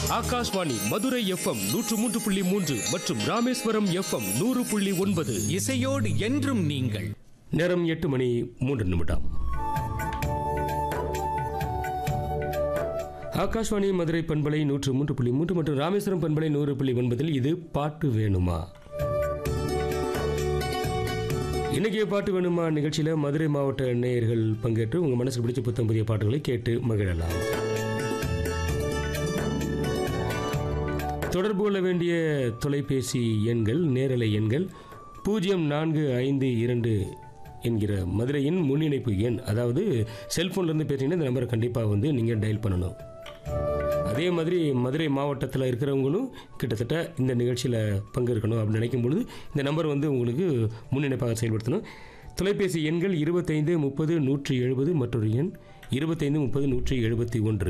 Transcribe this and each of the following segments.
Akashvani Madurai FM நூற்று மூன்று புள்ளி மூன்று மற்றும் ராமேஸ்வரம் எஃப்எம் நூறு புள்ளி ஒன்பது இசையோடு என்றும் நீங்கள் நேரம் எட்டு மணி மூன்று நிமிடம் ஆகாஷ்வாணி மதுரை பண்பலை நூற்று மூன்று புள்ளி மூன்று மற்றும் ராமேஸ்வரம் பண்பலை நூறு புள்ளி ஒன்பதில் இது பாட்டு வேணுமா இன்னைக்கு பாட்டு வேணுமா நிகழ்ச்சியில் மதுரை மாவட்ட நேயர்கள் பங்கேற்று உங்கள் மனசுக்கு பிடிச்ச புத்தம் புதிய பாட்டுகளை கேட்டு மகிழலாம் தொடர்பு கொள்ள வேண்டிய தொலைபேசி எண்கள் நேரலை எண்கள் பூஜ்ஜியம் நான்கு ஐந்து இரண்டு என்கிற மதுரையின் முன்னிணைப்பு எண் அதாவது செல்ஃபோன்லேருந்து பேசிங்கன்னா இந்த நம்பரை கண்டிப்பாக வந்து நீங்கள் டயல் பண்ணணும் அதே மாதிரி மதுரை மாவட்டத்தில் இருக்கிறவங்களும் கிட்டத்தட்ட இந்த நிகழ்ச்சியில் பங்கேற்கணும் அப்படின்னு நினைக்கும் பொழுது இந்த நம்பர் வந்து உங்களுக்கு முன்னிணைப்பாக செயல்படுத்தணும் தொலைபேசி எண்கள் இருபத்தைந்து முப்பது நூற்றி எழுபது மற்றொரு எண் இருபத்தைந்து முப்பது நூற்றி எழுபத்தி ஒன்று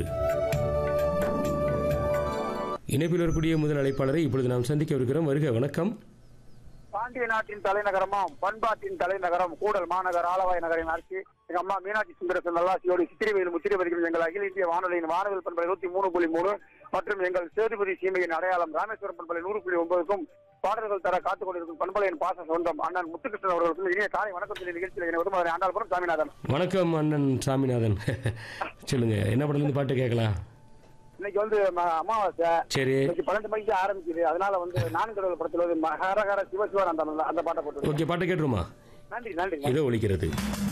இணைப்பில் வரக்கூடிய முதல் அழைப்பாளரை இப்பொழுது நாம் சந்திக்கவிருக்கிறோம் வருக வணக்கம் பாண்டிய நாட்டின் தலைநகரமாம் பண்பாட்டின் தலைநகரம் கூடல் மாநகர் ஆலவாய் நகரின் ஆட்சி எங்க அம்மா மீனாட்சி சுந்தரசன் நல்லாசியோடு சித்திரவையில் முத்திரவதிக்கும் எங்கள் அகில இந்திய வானொலியின் வானவில் பண்பலை நூத்தி மூணு புள்ளி மூணு மற்றும் எங்கள் சேதுபதி சீமையின் அடையாளம் ராமேஸ்வரம் பண்பலை நூறு புள்ளி ஒன்பதுக்கும் பாடல்கள் தர காத்துக் கொண்டிருக்கும் பண்பலையின் பாச சொந்தம் அண்ணன் முத்துகிருஷ்ணன் அவர்களுக்கும் இனிய காலை வணக்கத்தில் நிகழ்ச்சியில் இணைவது மதுரை ஆண்டாள்புரம் சாமிநாதன் வணக்கம் அண்ணன் சாமிநாதன் சொல்லுங்க என்ன படத்துலேருந்து பாட்டு கேட்கலாம் இன்னைக்கு வந்து ம- அமாவாசை சரி இன்னைக்கு பன்னெண்டு மணிக்கு ஆரம்பிக்குது அதனால வந்து நான்கடவுள் படத்துல வந்து ஹரஹர சிவசிவன் அந்த அந்த பாட்டை போட்டு ஓகே பாட்டு கேட்டுருமா நன்றி நன்றி இதோ ஒழிக்கிறது